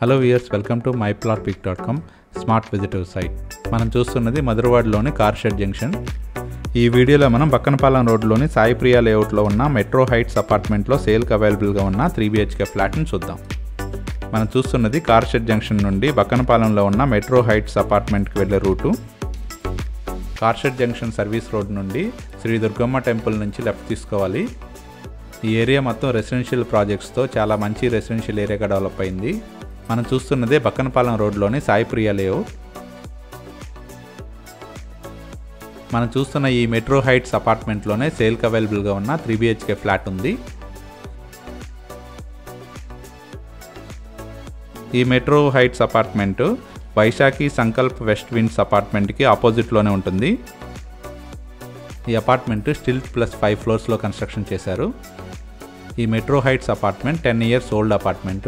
Hello viewers welcome to my plot pick dot com smart విజిటివ్ site మనం చూస్తున్నది మధురవాడలోని car shed junction ఈ వీడియోలో మనం బక్కనపాలెం రోడ్లోని సాయి ప్రియా లేఅవుట్లో ఉన్న మెట్రో హైట్స్ అపార్ట్మెంట్లో సేల్కి అవైలబుల్గా ఉన్న త్రీ బిహెచ్కే ఫ్లాట్ని చూద్దాం మనం చూస్తున్నది కార్ షెడ్ జంక్షన్ నుండి బక్కనపాలెంలో ఉన్న మెట్రో హైట్స్ అపార్ట్మెంట్కి వెళ్ళే route car shed junction service road నుండి శ్రీ దుర్గమ్మ టెంపుల్ నుంచి లెఫ్ట్ తీసుకోవాలి ఈ ఏరియా మొత్తం రెసిడెన్షియల్ ప్రాజెక్ట్స్తో చాలా మంచి రెసిడెన్షియల్ ఏరియాగా డెవలప్ అయింది మనం చూస్తున్నదే బక్కనపాలెం రోడ్లోని సాయి ప్రియా లేఅవుట్ మనం చూస్తున్న ఈ మెట్రో హైట్స్ అపార్ట్మెంట్లోనే సేల్కి అవైలబుల్గా ఉన్న త్రీ బిహెచ్కే ఫ్లాట్ ఉంది ఈ Metro Heights apartment Vaishakhi Sankalp West Winds అపార్ట్మెంట్కి ఆపోజిట్లోనే ఉంటుంది ఈ అపార్ట్మెంట్ స్టిల్ ప్లస్ ఫైవ్ ఫ్లోర్స్లో కన్స్ట్రక్షన్ చేశారు ఈ Metro Heights apartment ten years old apartment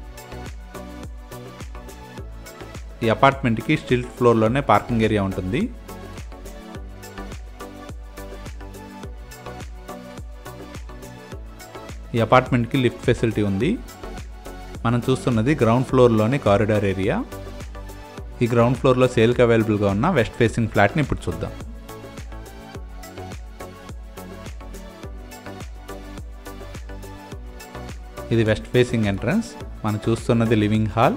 ఈ అపార్ట్మెంట్కి స్టిల్ ఫ్లోర్లోనే పార్కింగ్ ఏరియా ఉంటుంది ఈ అపార్ట్మెంట్కి లిఫ్ట్ ఫెసిలిటీ ఉంది మనం చూస్తున్నది గ్రౌండ్ ఫ్లోర్లోని కారిడార్ ఏరియా ఈ గ్రౌండ్ ఫ్లోర్లో సేల్కి అవైలబుల్గా ఉన్న వెస్ట్ ఫేసింగ్ ఫ్లాట్ని ఇప్పుడు చూద్దాం ఇది వెస్ట్ ఫేసింగ్ ఎంట్రన్స్ మనం చూస్తున్నది లివింగ్ హాల్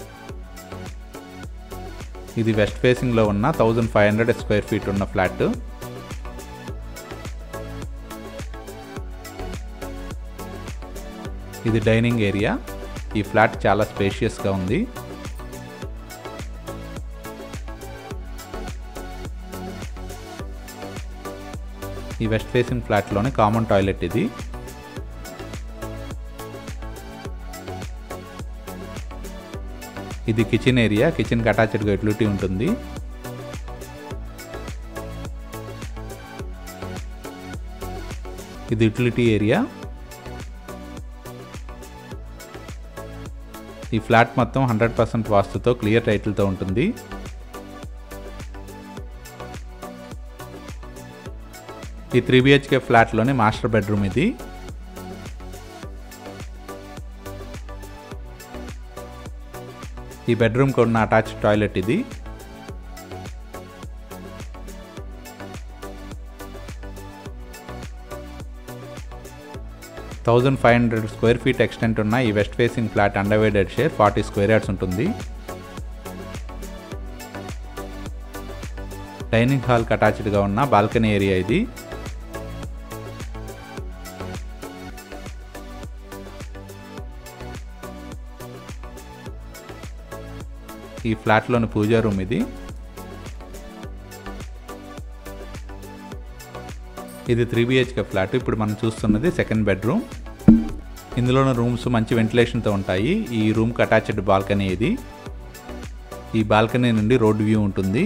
ఇది వెస్ట్ ఫేసింగ్లో ఉన్న thousand five hundred square feet ఉన్న ఫ్లాట్ ఇది డైనింగ్ ఏరియా ఈ ఫ్లాట్ చాలా స్పేషియస్గా ఉంది ఈ వెస్ట్ ఫేసింగ్ ఫ్లాట్లోనే కామన్ టాయిలెట్ ఇది ఇది కిచెన్ ఏరియా కిచెన్కి అటాచ్డ్గా యూటిలిటీ ఉంటుంది ఇది యూటిలిటీ ఏరియా ఈ ఫ్లాట్ మొత్తం హండ్రెడ్ పర్సెంట్ వాస్తుతో క్లియర్ టైటిల్తో ఉంటుంది ఈ త్రీ బిహెచ్కే ఫ్లాట్లోని మాస్టర్ బెడ్రూమ్ ఇది ఈ బెడ్రూమ్కి ఉన్న అటాచ్ టాయిలెట్ ఇది thousand five hundred square feet extent ఉన్న ఈ west facing flat అండర్వేడెడ్ share forty square yards ఉంటుంది డైనింగ్ హాల్కి అటాచ్డ్గా ఉన్న బాల్కనీ ఏరియా ఇది ఈ ఫ్లాట్లోని పూజా రూమ్ ఇది ఇది త్రీ బిహెచ్కే ఫ్లాట్ ఇప్పుడు మనం చూస్తున్నది సెకండ్ బెడ్రూమ్ ఇందులోని రూమ్స్ మంచి వెంటిలేషన్తో ఉంటాయి ఈ రూమ్కి అటాచ్డ్ బాల్కనీ ఇది ఈ బాల్కనీ నుండి రోడ్ వ్యూ ఉంటుంది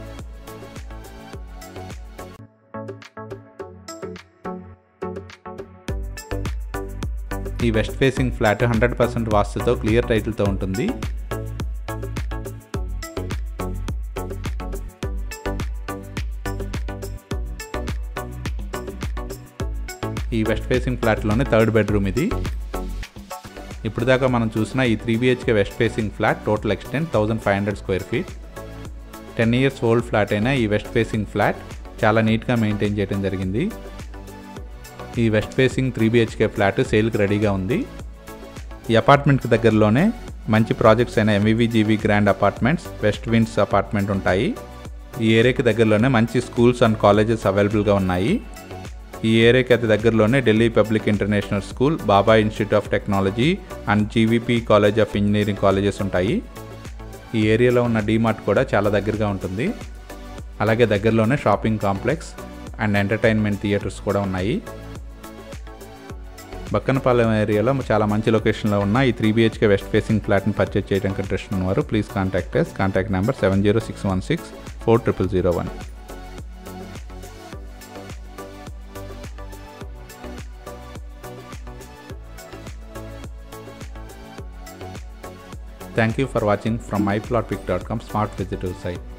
ఈ west facing flat hundred percent వాస్తుతో క్లియర్ టైటిల్తో ఉంటుంది ఈ వెస్ట్ ఫేసింగ్ ఫ్లాట్లోనే థర్డ్ బెడ్రూమ్ ఇది ఇప్పుడు దాకా మనం చూసిన ఈ three BHK west facing flat total extent thousand five hundred square feet ten years old flat అయినా ఈ వెస్ట్ ఫేసింగ్ ఫ్లాట్ చాలా నీట్గా మెయింటైన్ చేయడం జరిగింది ఈ west facing three BHK flat సేల్కి రెడీగా ఉంది ఈ అపార్ట్మెంట్కి దగ్గరలోనే మంచి ప్రాజెక్ట్స్ అయిన MVVGV grand apartments West Winds apartment ఉంటాయి ఈ ఏరియాకి దగ్గరలోనే మంచి స్కూల్స్ అండ్ కాలేజెస్ అవైలబుల్గా ఉన్నాయి ఈ ఏరియాకి అతి దగ్గరలోనే Delhi public international school Baba institute of technology and GVP college of engineering colleges ఉంటాయి ఈ ఏరియాలో ఉన్న డీమార్ట్ కూడా చాలా దగ్గరగా ఉంటుంది అలాగే దగ్గరలోనే shopping complex and entertainment theatres కూడా ఉన్నాయి బక్కనపాలెం ఏరియాలో చాలా మంచి లొకేషన్లో ఉన్న ఈ త్రీ బిహెచ్కే వెస్ట్ ఫేసింగ్ ఫ్లాట్ని పర్చేజ్ చేయడానికి ఇంట్రెస్ట్ ఉన్నవారు please contact us contact number seven zero six one six four triple zero one Thank you for watching from myplotpic.com smart visitor site.